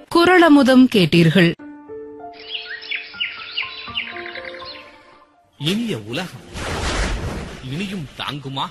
குரளமுதம் கேட்டீர்கள் இனிய உலகம் இனியும் தாங்குமா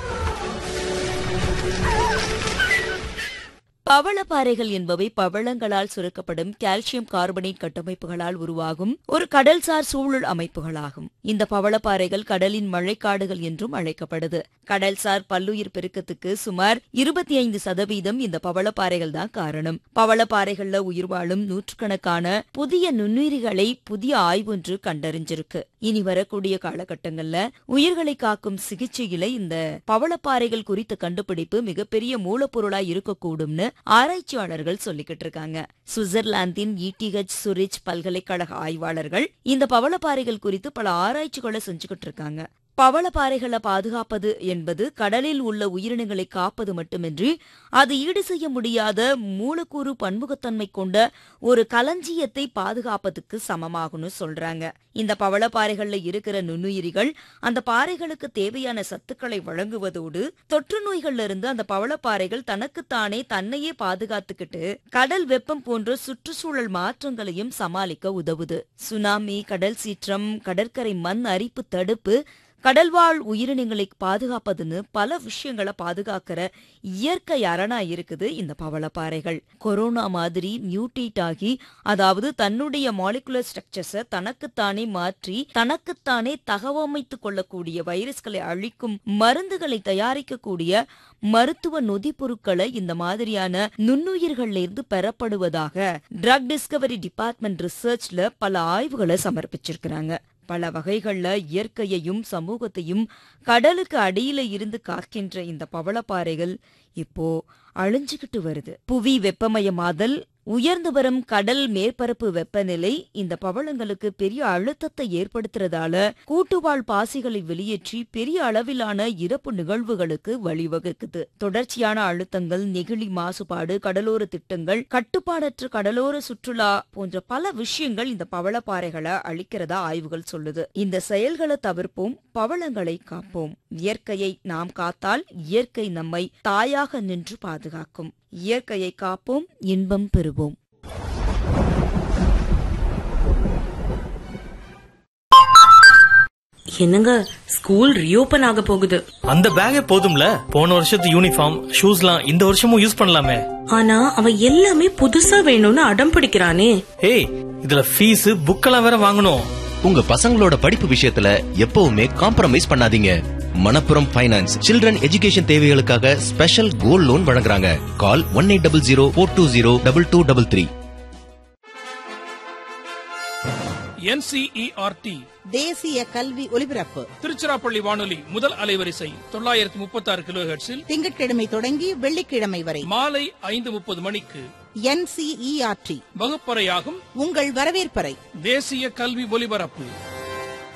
பவளப்பாறைகள் என்பவை பவளங்களால் சுரக்கப்படும் கால்சியம் கார்பனேட் கட்டமைப்புகளால் உருவாகும் ஒரு கடல்சார் சூழல் அமைப்புகளாகும் இந்த பவளப்பாறைகள் கடலின் மழைக்காடுகள் என்றும் அழைக்கப்படுது கடல்சார் பல்லுயிர் பெருக்கத்துக்கு சுமார் இருபத்தி ஐந்து சதவீதம் இந்த பவளப்பாறைகள் தான் காரணம் பவளப்பாறைகள்ல உயிர் வாழும் நூற்றுக்கணக்கான புதிய நுண்ணுயிரிகளை புதிய ஆய்வொன்று கண்டறிஞ்சிருக்கு இனி வரக்கூடிய காலகட்டங்கள்ல உயிர்களை காக்கும் சிகிச்சையில இந்த பவளப்பாறைகள் குறித்த கண்டுபிடிப்பு மிகப்பெரிய மூலப்பொருளாய் இருக்கக்கூடும்னு ஆராய்ச்சியாளர்கள் சொல்லிக்கிட்டு இருக்காங்க சுவிட்சர்லாந்தின் இடிஹெச் சுரிச் பல்கலைக்கழக ஆய்வாளர்கள் இந்த பவளப்பாறைகள் குறித்து பல ஆராய்ச்சிகளை செஞ்சுக்கிட்டு இருக்காங்க பவளப்பாறைகளை பாதுகாப்பது என்பது கடலில் உள்ள உயிரினங்களை காப்பது மட்டுமின்றி அது ஈடு செய்ய முடியாத மூலக்கூறு பன்முகத்தன்மை கொண்ட ஒரு களஞ்சியத்தை பாதுகாப்பதுக்கு சமமாகும்னு சொல்றாங்க இந்த பவளப்பாறைகள்ல இருக்கிற நுண்ணுயிரிகள் அந்த பாறைகளுக்கு தேவையான சத்துக்களை வழங்குவதோடு தொற்று நோய்கள்ல இருந்து அந்த பவளப்பாறைகள் தனக்குத்தானே தன்னையே பாதுகாத்துக்கிட்டு கடல் வெப்பம் போன்ற சுற்றுச்சூழல் மாற்றங்களையும் சமாளிக்க உதவுது சுனாமி கடல் சீற்றம் கடற்கரை மண் அரிப்பு தடுப்பு கடல்வாழ் உயிரினங்களை பாதுகாப்பதுன்னு பல விஷயங்களை பாதுகாக்கிற இயற்கை அரணா இருக்குது இந்த பவளப்பாறைகள் கொரோனா மாதிரி மியூட்டேட் ஆகி அதாவது தன்னுடைய மாலிகுலர் ஸ்ட்ரக்சர்ஸை தனக்குத்தானே மாற்றி தனக்குத்தானே தகவமைத்துக் கொள்ளக்கூடிய வைரஸ்களை அழிக்கும் மருந்துகளை தயாரிக்கக்கூடிய மருத்துவ நொதி பொருட்களை இந்த மாதிரியான நுண்ணுயிர்கள்ல இருந்து பெறப்படுவதாக ட்ரக் டிஸ்கவரி டிபார்ட்மெண்ட் ரிசர்ச்ல பல ஆய்வுகளை சமர்ப்பிச்சிருக்கிறாங்க பல வகைகள்ல இயற்கையையும் சமூகத்தையும் கடலுக்கு அடியில இருந்து காக்கின்ற இந்த பவளப்பாறைகள் இப்போ அழிஞ்சுகிட்டு வருது புவி வெப்பமயமாதல் உயர்ந்து வரும் கடல் மேற்பரப்பு வெப்பநிலை இந்த பவளங்களுக்கு பெரிய அழுத்தத்தை ஏற்படுத்துறதால கூட்டுவாழ் பாசிகளை வெளியேற்றி பெரிய அளவிலான இறப்பு நிகழ்வுகளுக்கு வழிவகுக்குது தொடர்ச்சியான அழுத்தங்கள் நெகிழி மாசுபாடு கடலோர திட்டங்கள் கட்டுப்பாடற்ற கடலோர சுற்றுலா போன்ற பல விஷயங்கள் இந்த பவளப்பாறைகளை அழிக்கிறதா ஆய்வுகள் சொல்லுது இந்த செயல்களை தவிர்ப்போம் பவளங்களை காப்போம் இயற்கையை நாம் காத்தால் இயற்கை நம்மை தாயாக நின்று பாதுகாக்கும் இயற்கையை காப்போம் இன்பம் பெறுவோம் என்னங்க ஸ்கூல் ரீஓபன் ஆக போகுது அந்த பேக்கே போதும்ல போன வருஷத்து யூனிஃபார்ம் ஷூஸ்லாம் இந்த வருஷமும் யூஸ் பண்ணலாமே ஆனா அவன் எல்லாமே புதுசா வேணும்னு அடம் பிடிக்கிறானே ஏய் இதுல ஃபீஸ் புக்கெல்லாம் வேற வாங்கணும் உங்க பசங்களோட படிப்பு விஷயத்துல எப்பவுமே காம்ப்ரமைஸ் பண்ணாதீங்க மணப்புரம் ஃபைனான்ஸ் சில்ட்ரன் எஜுகேஷன் தேவைகளுக்காக ஸ்பெஷல் கோல்ட் லோன் வழங்குறாங்க call one eight double zero four two zero double two double three NCERT தேசிய கல்வி ஒலிபரப்பு திருச்சிராப்பள்ளி வானொலி முதல் அலைவரிசை தொள்ளாயிரத்தி முப்பத்தி ஆறு கிலோ திங்கட்கிழமை தொடங்கி வெள்ளிக்கிழமை வரை மாலை ஐந்து முப்பது மணிக்கு என்சிஇஆர்டி வகுப்பறையாகும் உங்கள் வரவேற்பறை தேசிய கல்வி ஒலிபரப்பு